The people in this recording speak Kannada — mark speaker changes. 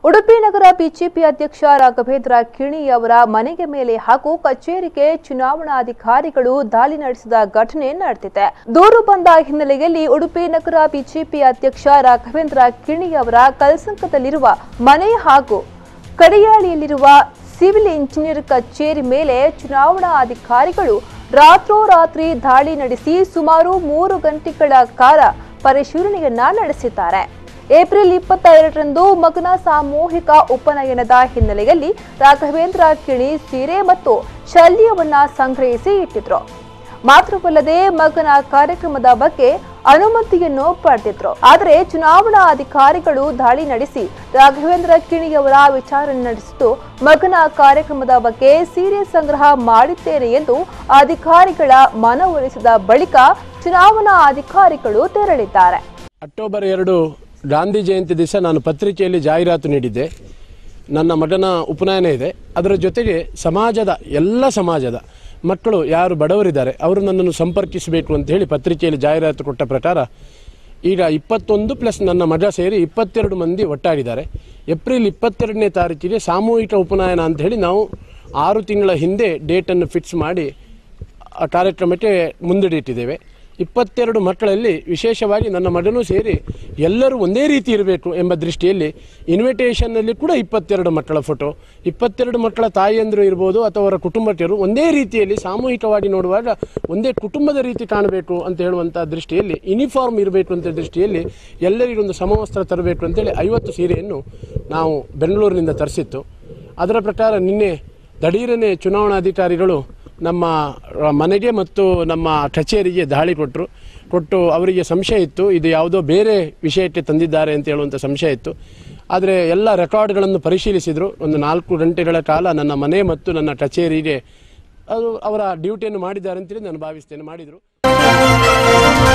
Speaker 1: ಉಡುಪಿ ನಗರ ಬಿಜೆಪಿ ಅಧ್ಯಕ್ಷ ರಾಘವೇಂದ್ರ ಕಿಣಿ ಅವರ ಮನೆಗೆ ಮೇಲೆ ಹಾಗೂ ಕಚೇರಿಗೆ ಚುನಾವಣಾಧಿಕಾರಿಗಳು ದಾಳಿ ನಡೆಸಿದ ಘಟನೆ ನಡೆದಿದೆ ದೂರು ಬಂದ ಹಿನ್ನೆಲೆಯಲ್ಲಿ ಉಡುಪಿ ನಗರ ಬಿಜೆಪಿ ಅಧ್ಯಕ್ಷ ರಾಘವೇಂದ್ರ ಕಿಣಿ ಅವರ ಕಲ್ಸಂಕದಲ್ಲಿರುವ ಮನೆ ಹಾಗೂ ಕಡಿಯಾಳಿಯಲ್ಲಿರುವ ಸಿವಿಲ್ ಇಂಜಿನಿಯರ್ ಕಚೇರಿ ಮೇಲೆ ಚುನಾವಣಾ ಅಧಿಕಾರಿಗಳು ರಾತ್ರೋರಾತ್ರಿ ದಾಳಿ ನಡೆಸಿ ಸುಮಾರು ಮೂರು ಗಂಟೆಗಳ ಕಾಲ ಪರಿಶೀಲನೆಯನ್ನ ನಡೆಸಿದ್ದಾರೆ ಏಪ್ರಿಲ್ ಇಪ್ಪತ್ತ ಎರಡರಂದು ಮಗನ ಸಾಮೂಹಿಕ ಉಪನಯನದ ಹಿನ್ನೆಲೆಯಲ್ಲಿ ರಾಘವೇಂದ್ರ ಕಿಣಿ ಸೀರೆ ಮತ್ತು ಶಲ್ಯವನ್ನ ಸಂಗ್ರಹಿಸಿ ಇಟ್ಟಿದ್ರು ಮಾತ್ರವಲ್ಲದೆ ಮಗನ ಕಾರ್ಯಕ್ರಮದ ಬಗ್ಗೆ ಅನುಮತಿಯನ್ನು ಪಡೆದಿದ್ರು ಆದರೆ ಚುನಾವಣಾ ಅಧಿಕಾರಿಗಳು ದಾಳಿ ನಡೆಸಿ ರಾಘವೇಂದ್ರ ಕಿಣಿಯವರ ವಿಚಾರಣೆ ನಡೆಸಿದ್ದು ಮಗನ ಕಾರ್ಯಕ್ರಮದ ಬಗ್ಗೆ ಸೀರೆ ಸಂಗ್ರಹ ಮಾಡಿದ್ದೇನೆ ಎಂದು ಅಧಿಕಾರಿಗಳ ಮನವೊಲಿಸಿದ ಬಳಿಕ ಚುನಾವಣಾ ಅಧಿಕಾರಿಗಳು ತೆರಳಿದ್ದಾರೆ
Speaker 2: ಅಕ್ಟೋಬರ್ ಎರಡು ಗಾಂಧಿ ಜಯಂತಿ ದಿವಸ ನಾನು ಪತ್ರಿಕೆಯಲ್ಲಿ ಜಾಹೀರಾತು ನೀಡಿದ್ದೆ ನನ್ನ ಮಗನ ಉಪನಯನ ಇದೆ ಅದರ ಜೊತೆಗೆ ಸಮಾಜದ ಎಲ್ಲ ಸಮಾಜದ ಮಕ್ಕಳು ಯಾರು ಬಡವರಿದ್ದಾರೆ ಅವರು ನನ್ನನ್ನು ಸಂಪರ್ಕಿಸಬೇಕು ಅಂತ ಹೇಳಿ ಪತ್ರಿಕೆಯಲ್ಲಿ ಜಾಹೀರಾತು ಕೊಟ್ಟ ಪ್ರಕಾರ ಈಗ ಇಪ್ಪತ್ತೊಂದು ಪ್ಲಸ್ ನನ್ನ ಮಗ ಸೇರಿ ಇಪ್ಪತ್ತೆರಡು ಮಂದಿ ಒಟ್ಟಾಗಿದ್ದಾರೆ ಏಪ್ರಿಲ್ ಇಪ್ಪತ್ತೆರಡನೇ ತಾರೀಕಿಗೆ ಸಾಮೂಹಿಕ ಉಪನಯನ ಅಂತ ಹೇಳಿ ನಾವು ಆರು ತಿಂಗಳ ಹಿಂದೆ ಡೇಟನ್ನು ಫಿಕ್ಸ್ ಮಾಡಿ ಆ ಕಾರ್ಯಕ್ರಮಕ್ಕೆ ಮುಂದಡಿಟ್ಟಿದ್ದೇವೆ ಇಪ್ಪತ್ತೆರಡು ಮಕ್ಕಳಲ್ಲಿ ವಿಶೇಷವಾಗಿ ನನ್ನ ಮಗನೂ ಸೇರಿ ಎಲ್ಲರೂ ಒಂದೇ ರೀತಿ ಇರಬೇಕು ಎಂಬ ದೃಷ್ಟಿಯಲ್ಲಿ ಇನ್ವಿಟೇಷನ್ನಲ್ಲಿ ಕೂಡ ಇಪ್ಪತ್ತೆರಡು ಮಕ್ಕಳ ಫೋಟೋ ಇಪ್ಪತ್ತೆರಡು ಮಕ್ಕಳ ತಾಯಿಯಂದರು ಇರ್ಬೋದು ಅಥವಾ ಅವರ ಕುಟುಂಬಸ್ಥರು ಒಂದೇ ರೀತಿಯಲ್ಲಿ ಸಾಮೂಹಿಕವಾಗಿ ನೋಡುವಾಗ ಒಂದೇ ಕುಟುಂಬದ ರೀತಿ ಕಾಣಬೇಕು ಅಂತ ಹೇಳುವಂಥ ದೃಷ್ಟಿಯಲ್ಲಿ ಯೂನಿಫಾರ್ಮ್ ಇರಬೇಕು ಅಂತ ದೃಷ್ಟಿಯಲ್ಲಿ ಎಲ್ಲರಿಗೊಂದು ಸಮವಸ್ತ್ರ ತರಬೇಕು ಅಂತೇಳಿ ಐವತ್ತು ಸೀರೆಯನ್ನು ನಾವು ಬೆಂಗಳೂರಿನಿಂದ ತರಿಸಿತ್ತು ಅದರ ಪ್ರಕಾರ ನಿನ್ನೆ ದಿಢೀರನೆ ಚುನಾವಣಾಧಿಕಾರಿಗಳು ನಮ್ಮ ರ- ಮನೆಗೆ ಮತ್ತು ನಮ್ಮ ಕಚೇರಿಗೆ ದಾಳಿ ಕೊಟ್ಟರು ಕೊಟ್ಟು ಅವರಿಗೆ ಸಂಶಯ ಇತ್ತು ಇದು ಯಾವುದೋ ಬೇರೆ ವಿಷಯಕ್ಕೆ ತಂದಿದ್ದಾರೆ ಅಂತ ಹೇಳುವಂಥ ಸಂಶಯ ಇತ್ತು ಆದರೆ ಎಲ್ಲ ರೆಕಾರ್ಡ್ಗಳನ್ನು ಪರಿಶೀಲಿಸಿದರು ಒಂದು ನಾಲ್ಕು ಗಂಟೆಗಳ ಕಾಲ ನನ್ನ ಮನೆ ಮತ್ತು ನನ್ನ ಕಚೇರಿಗೆ ಅದು ಅವರ ಡ್ಯೂಟಿಯನ್ನು ಮಾಡಿದ್ದಾರೆ ಅಂತೇಳಿ ನಾನು ಭಾವಿಸ್ತೇನೆ ಮಾಡಿದರು